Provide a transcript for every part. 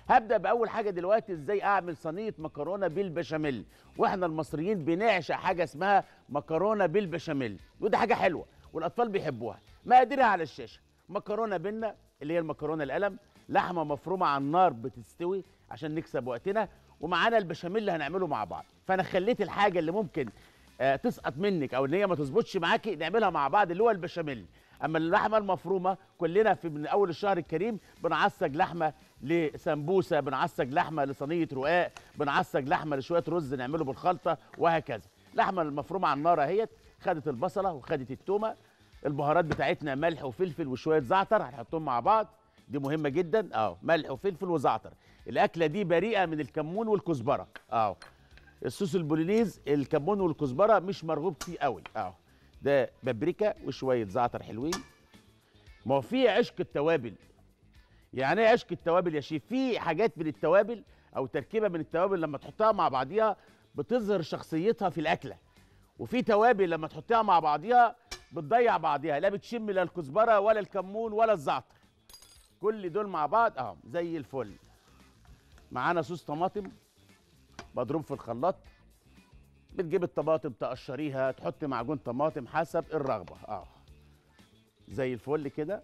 هبدا باول حاجه دلوقتي ازاي اعمل صينيه مكرونه بالبشاميل واحنا المصريين بنعشق حاجه اسمها مكرونه بالبشاميل ودي حاجه حلوه والاطفال بيحبوها مقاديرها على الشاشه مكرونه بينا اللي هي المكرونه القلم لحمه مفرومه على النار بتستوي عشان نكسب وقتنا ومعانا البشاميل اللي هنعمله مع بعض فانا خليت الحاجه اللي ممكن آه، تسقط منك او ان هي ما تظبطش معاكي نعملها مع بعض اللي هو البشاميل اما اللحمه المفرومه كلنا في من اول الشهر الكريم بنعصج لحمه لسمبوسه بنعصج لحمه لصينيه رقاق بنعصج لحمه لشويه رز نعمله بالخلطه وهكذا اللحمه المفرومه على النار اهيت خدت البصله وخدت التومه البهارات بتاعتنا ملح وفلفل وشويه زعتر هنحطهم مع بعض دي مهمه جدا اه ملح وفلفل وزعتر الاكله دي بريئه من الكمون والكزبره اه الصوص البولينيز الكمون والكزبره مش مرغوب فيه قوي اه ده بابريكا وشويه زعتر حلوين ما هو في عشق التوابل يعني ايه عشق التوابل يا شيف في حاجات من التوابل او تركيبه من التوابل لما تحطها مع بعضيها بتظهر شخصيتها في الاكله وفي توابل لما تحطها مع بعضيها بتضيع بعضيها لا بتشم لا الكزبره ولا الكمون ولا الزعتر كل دول مع بعض اه زي الفل معانا صوص طماطم مضروب في الخلاط بتجيب الطماطم تقشريها تحط معجون طماطم حسب الرغبه اه زي الفل كده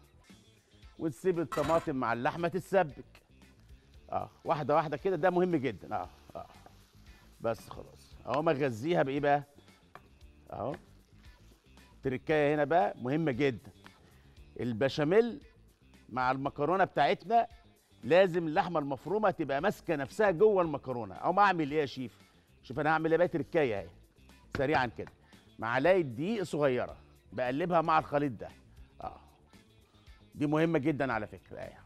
وتسيب الطماطم مع اللحمه تتسبك اه واحده واحده كده ده مهم جدا اه اه بس خلاص اهو مغذيها بايه بقى اهو تركايه هنا بقى مهمه جدا البشاميل مع المكرونه بتاعتنا لازم اللحمه المفرومه تبقى ماسكه نفسها جوه المكرونه او ما اعمل ايه يا شيف شوف انا هعمل ايه بقى تركايه اهي سريعا كده معلقه دقيق صغيره بقلبها مع الخليط ده اه دي مهمه جدا على فكره اهي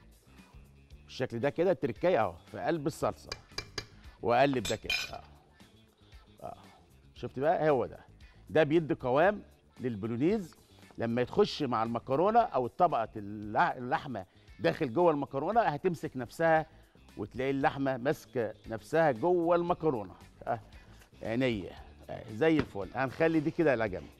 بالشكل ده كده التركايه اهو في قلب الصلصه واقلب ده كده اه اه شفت بقى هو ده ده بيدي قوام للبولونيز لما يتخش مع المكرونه او الطبقه اللح- اللحمه داخل جوه المكرونه هتمسك نفسها وتلاقي اللحمه ماسكه نفسها جوه المكرونه اه عينيا آه زي الفل هنخلي دي كده على جنب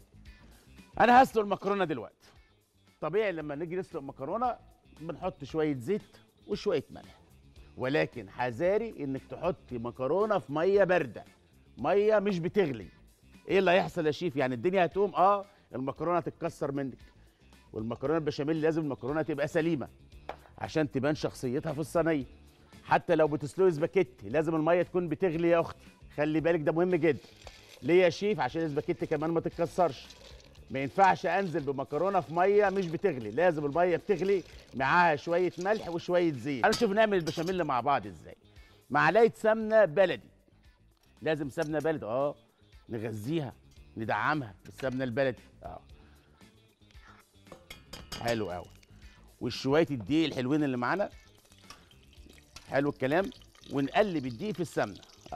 انا هسلق المكرونه دلوقتي طبيعي لما نيجي نسلق مكرونه بنحط شويه زيت وشويه ملح ولكن حذاري انك تحطي مكرونه في ميه بارده ميه مش بتغلي ايه اللي هيحصل يا شيف يعني الدنيا هتقوم اه المكرونه تتكسر منك والمكرونه البشاميل لازم المكرونه تبقى سليمه عشان تبان شخصيتها في الصينيه حتى لو بتسلقي سباكيتي لازم الميه تكون بتغلي يا اختي خلي بالك ده مهم جدا ليه يا شيف عشان السباكيتي كمان ما تتكسرش ما ينفعش انزل بمكرونه في ميه مش بتغلي لازم الميه بتغلي معاها شويه ملح وشويه زيت هنشوف نعمل البشاميل مع بعض ازاي معلقه سمنه بلدي لازم سمنه بلدي اه نغذيها ندعمها بالسمنه البلدي اه حلو قوي وشويه الدقيق الحلوين اللي معانا حلو الكلام ونقلب الدقيق في السمنه اه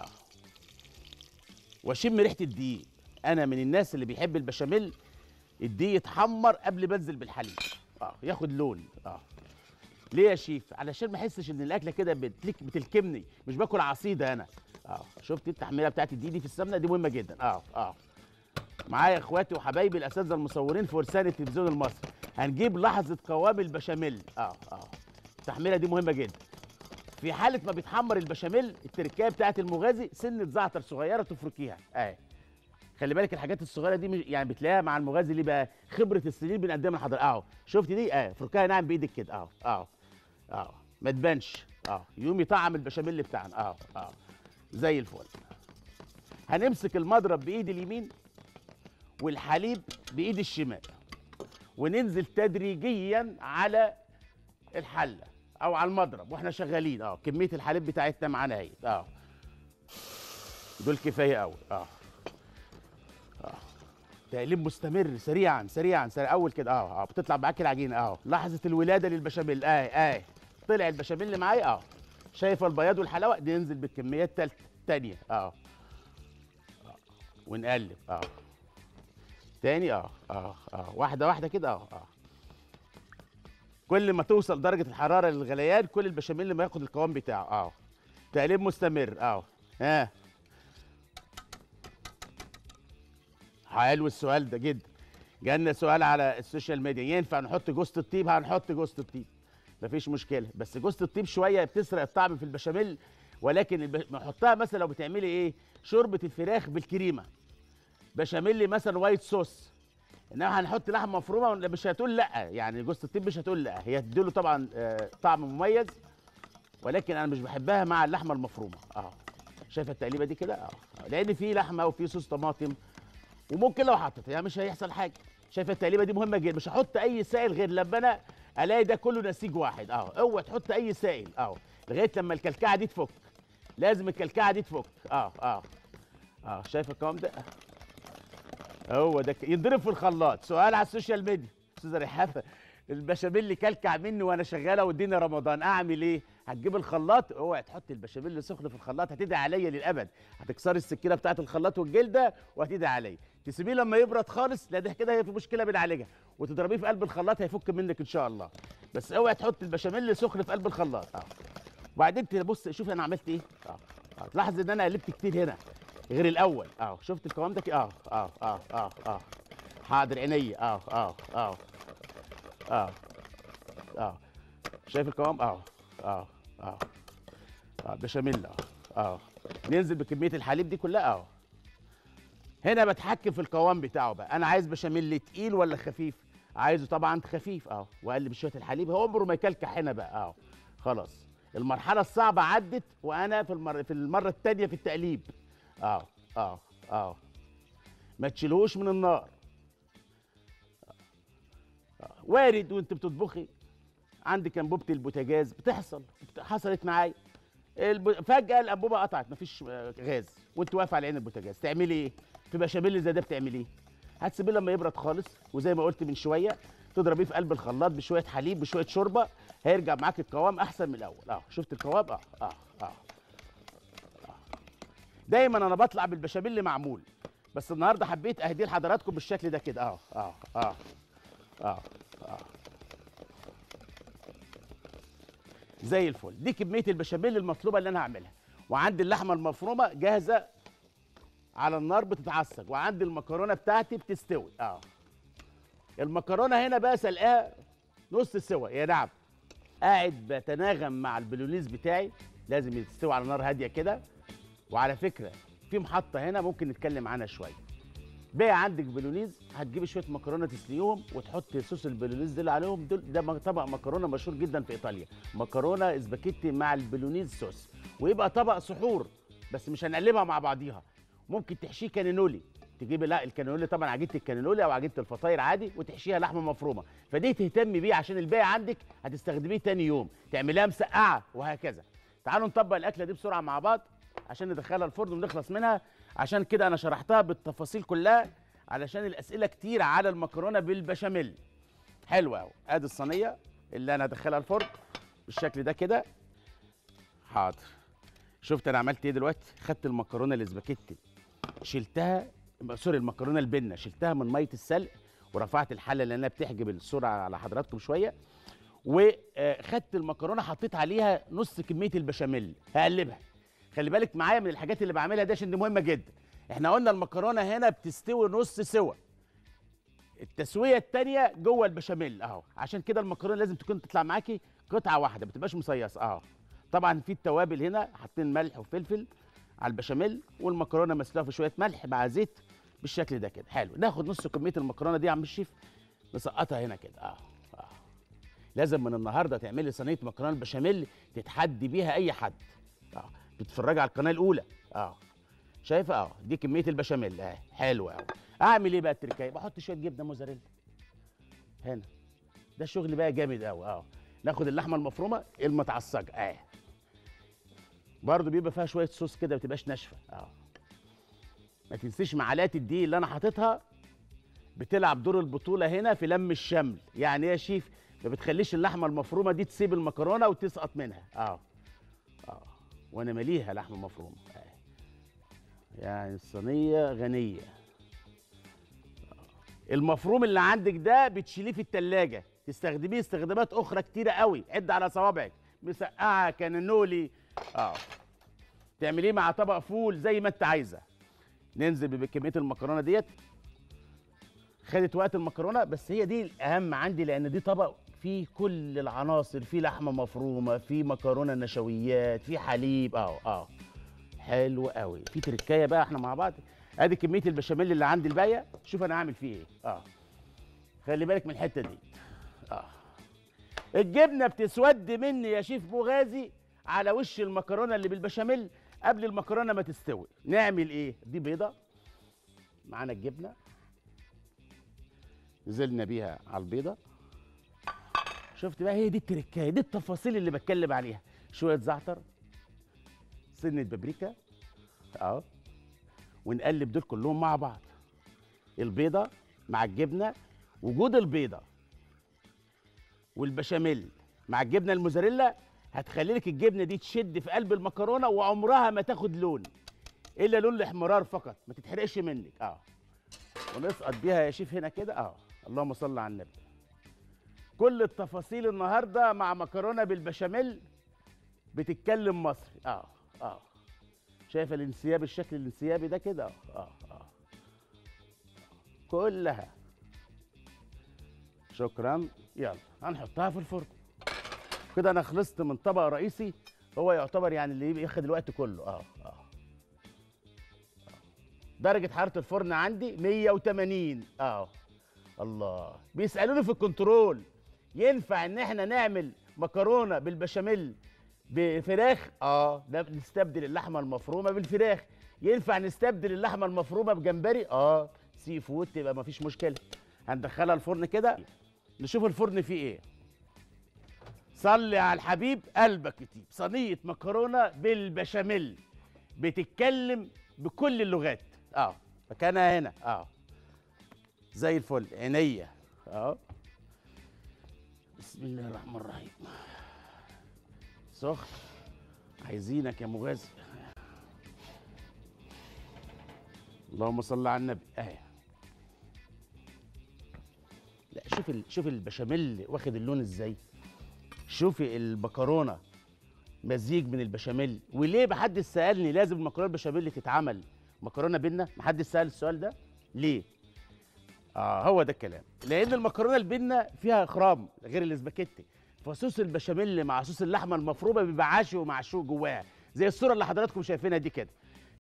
واشم ريحه الدقيق انا من الناس اللي بيحب البشاميل الدقيق يتحمر قبل ما انزل بالحليب اه ياخد لون اه ليه يا شيف علشان ما احسش ان الاكله كده بتلك بتلكمني مش باكل عصيده انا اه شفت التحميله بتاعت الدقيق دي في السمنه دي مهمه جدا اه اه معايا اخواتي وحبايبي الاساتذه المصورين في فرسان التلفزيون المصري هنجيب لحظه قوام البشاميل اه اه التحميله دي مهمه جدا في حاله ما بيتحمر البشاميل التركايه بتاعت المغازي سنه زعتر صغيره تفركيها اه خلي بالك الحاجات الصغيره دي مش يعني بتلاقيها مع المغازي ليه بقى خبره السنين بنقدمها لحضرتك اهو شفت دي اه فركها ناعم بايدك كده اهو اهو اهو ما تبانش اه يقوم يطعم البشاميل بتاعنا اهو اهو زي الفل هنمسك المضرب بايد اليمين والحليب بايد الشمال وننزل تدريجيا على الحله او على المضرب واحنا شغالين اه كميه الحليب بتاعتنا معانا اهي اه دول كفايه قوي اه اه تقليب مستمر سريعا سريعا سريعا اول كده اه اه بتطلع معاك العجينه اه لحظه الولاده للبشاميل اه اه طلع البشاميل اللي معايا اه شايفه البياض والحلاوه ننزل بالكميات التالتة التانية اه آه. ونقلب اه تاني اه اه اه واحده واحده كده اه اه كل ما توصل درجه الحراره للغليان كل البشاميل ما ياخد القوام بتاعه اه تقليب مستمر اه ها حلو السؤال ده جدا جالنا سؤال على السوشيال ميديا ينفع نحط جوزة الطيب هنحط جوزة الطيب مفيش مشكله بس جوزة الطيب شويه بتسرق الطعم في البشاميل ولكن الب... نحطها مثلا لو بتعملي ايه شوربه الفراخ بالكريمه بشاميل مثلا وايت صوص انما هنحط لحمه مفرومه ولا مش هتقول لا يعني جوزة الطيب مش هتقول لا هي تديله طبعا آه، طعم مميز ولكن انا مش بحبها مع اللحمه المفرومه اه شايفه التقليبه دي كده اه لان في لحمه وفي صوص طماطم وممكن لو حطيت يعني مش هيحصل حاجه شايفه التقليبه دي مهمه جدا مش هحط اي سائل غير لما انا الاقي ده كله نسيج واحد اه اوعى تحط اي سائل اه لغايه لما الكلكعه دي تفك لازم الكلكعه دي تفك اه اه اه شايف القوام ده هو ده ك- ينضرب في الخلاط سؤال على السوشيال ميديا استاذه رحافه البشاميل اللي كلكع مني وانا شغاله والدنيا رمضان اعمل ايه هتجيب الخلاط اوعى تحط البشاميل سخن في الخلاط هتدعي عليا للابد هتكسري السكينه بتاعه الخلاط والجلده وهتدعي عليا تسيبيه لما يبرد خالص لا ده كده هي في مشكله بنعالجها وتضربيه في قلب الخلاط هيفك منك ان شاء الله بس اوعى تحط البشاميل سخن في قلب الخلاط اه وبعدين تبص شوف انا عملت ايه اه اه تلاحظ ان انا قلبت كتير هنا غير الاول اه شفت القوام ده كده؟ اه اه اه اه اه حاضر عينيا اه اه اه اه اه شايف القوام اه اه اه اه بشاميل اه اه ننزل بكميه الحليب دي كلها اه هنا بتحكم في القوام بتاعه بقى انا عايز بشاميل تقيل ولا خفيف عايزه طبعا خفيف اه واقلب شويه الحليب هو عمره ما يكلكع هنا بقى اه خلاص المرحله الصعبه عدت وانا في المره في المره الثانيه في التقليب اه اه اه ما تشيلهوش من النار آه. وارد وانت بتطبخي عندك انبوبه البوتاجاز بتحصل بت- حصلت معايا الب... فجاه الانبوبه قطعت مفيش آه، غاز وانت واقفه على عين البوتاجاز تعملي ايه في بشاميل زي ده بتعملي ايه هتسيبيه لما يبرد خالص وزي ما قلت من شويه تضربيه في قلب الخلاط بشويه حليب بشويه شوربه هيرجع معاك القوام احسن من الاول اه شفت القوام اه اه اه دايما انا بطلع بالبشاميل اللي معمول بس النهارده حبيت اهديه لحضراتكم بالشكل ده كده اه اه اه اه اه زي الفل دي كميه البشاميل المطلوبه اللي انا هعملها وعندي اللحمه المفرومه جاهزه على النار بتتعصج وعندي المكرونه بتاعتي بتستوي اه المكرونه هنا بقى سلقاها نص سوا يا نعم قاعد بتناغم مع البلونيز بتاعي لازم يستوي على نار هاديه كده وعلى فكره في محطه هنا ممكن نتكلم عنها شويه بقى عندك بلونيز هتجيبي شويه مكرونه تسلقيهم وتحطي صوص البلونيز دول عليهم دول ده م- طبق مكرونه مشهور جدا في ايطاليا مكرونه اسباجيتي مع البلونيز صوص ويبقى طبق سحور بس مش هنقلبها مع بعضيها ممكن تحشيه كانينولي تجيبي لا الكانينولي طبعا عجينه الكانينولي او عجينه الفطاير عادي وتحشيها لحمه مفرومه فدي تهتمي بيه عشان الباقي عندك هتستخدميه تاني يوم تعمليها مسقعه وهكذا تعالوا نطبق الاكله دي بسرعه مع بعض عشان ندخلها الفرن ونخلص منها عشان كده انا شرحتها بالتفاصيل كلها علشان الاسئله كتير على المكرونه بالبشاميل حلوه قوي ادي الصينيه اللي انا هدخلها الفرن بالشكل ده كده حاضر شفت انا عملت ايه دلوقتي خدت المكرونه الاسباجيتي شلتها سوري المكرونه البنه شلتها من ميه السلق ورفعت الحله لانها بتحجب السرعه على حضراتكم شويه وخدت المكرونه حطيت عليها نص كميه البشاميل هقلبها خلي بالك معايا من الحاجات اللي بعملها دي عشان دي مهمه جدا احنا قلنا المكرونه هنا بتستوي نص سوا التسويه التانية جوه البشاميل اهو عشان كده المكرونه لازم تكون تطلع معاكي قطعه واحده ما تبقاش مصيصه اهو طبعا في التوابل هنا حاطين ملح وفلفل على البشاميل والمكرونه مسلوقه في شويه ملح مع زيت بالشكل ده كده حلو ناخد نص كميه المكرونه دي يا عم الشيف نسقطها هنا كده اه اه لازم من النهارده تعملي صينيه مكرونه بشاميل تتحدي بيها اي حد اه بتتفرجي على القناه الاولى اه شايفه اه دي كميه البشاميل اه حلوه قوي اعمل ايه بقى التركايه بحط شويه جبنه موزاريلا هنا ده شغل بقى جامد قوي اه ناخد اللحمه المفرومه المتعصجه اه برضه بيبقى فيها شويه صوص كده ما بتبقاش ناشفه اه ما تنسيش معلقه الدقيق اللي انا حاططها بتلعب دور البطوله هنا في لم الشمل يعني ايه يا شيف ما بتخليش اللحمه المفرومه دي تسيب المكرونه وتسقط منها اه اه وانا مليها لحمه مفرومه آه. يعني الصينيه غنيه آه. المفروم اللي عندك ده بتشيليه في التلاجة تستخدميه استخدامات اخرى كتيره قوي عد على صوابعك مسقعه كانولي اه تعمليه مع طبق فول زي ما انت عايزه ننزل بكميه المكرونه ديت خدت وقت المكرونه بس هي دي الاهم عندي لان دي طبق فيه كل العناصر فيه لحمه مفرومه فيه مكرونه نشويات فيه حليب اه اه حلو قوي في تركايه بقى احنا مع بعض ادي كميه البشاميل اللي عندي الباقيه شوف انا هعمل فيه ايه اه خلي بالك من الحته دي اه الجبنه بتسود مني يا شيف مغازي على وش المكرونه اللي بالبشاميل قبل المكرونه ما تستوي نعمل ايه دي بيضه معانا الجبنه نزلنا بيها على البيضه شفت بقى هي دي التركايه دي التفاصيل اللي بتكلم عليها شويه زعتر سنه بابريكا اهو ونقلب دول كلهم مع بعض البيضه مع الجبنه وجود البيضه والبشاميل مع الجبنه الموزاريلا هتخلي لك الجبنه دي تشد في قلب المكرونه وعمرها ما تاخد لون الا لون الاحمرار فقط ما تتحرقش منك اه ونسقط بيها يا شيف هنا كده اه اللهم صل على النبي كل التفاصيل النهارده مع مكرونه بالبشاميل بتتكلم مصري اه اه شايفه الانسياب الشكل الانسيابي ده كده اه اه اه كلها شكرا يلا هنحطها في الفرن كده انا خلصت من طبق رئيسي هو يعتبر يعني اللي بياخد الوقت كله اه اه درجة حرارة الفرن عندي 180 اه الله بيسألوني في الكنترول ينفع ان احنا نعمل مكرونة بالبشاميل بفراخ اه ده نستبدل اللحمة المفرومة بالفراخ ينفع نستبدل اللحمة المفرومة بجمبري اه سي فود تبقى مفيش مشكلة هندخلها الفرن كده نشوف الفرن فيه ايه صلي على الحبيب قلبك يطيب صينية مكرونة بالبشاميل بتتكلم بكل اللغات اه مكانها هنا اه زي الفل عينيا اه بسم الله الرحمن الرحيم سخن عايزينك يا مغازي اللهم صل على النبي اهي لا شوف ال... شوف البشاميل واخد اللون ازاي شوفي المكرونه مزيج من البشاميل وليه محدش سالني لازم المكرونه البشاميل تتعمل مكرونه بينا محدش سال السؤال ده ليه اه هو ده الكلام لان المكرونه البنه فيها خرام غير الاسباجيتي فصوص البشاميل مع صوص اللحمه المفرومه بيبقى عاشي ومعشوق جواها زي الصوره اللي حضراتكم شايفينها دي كده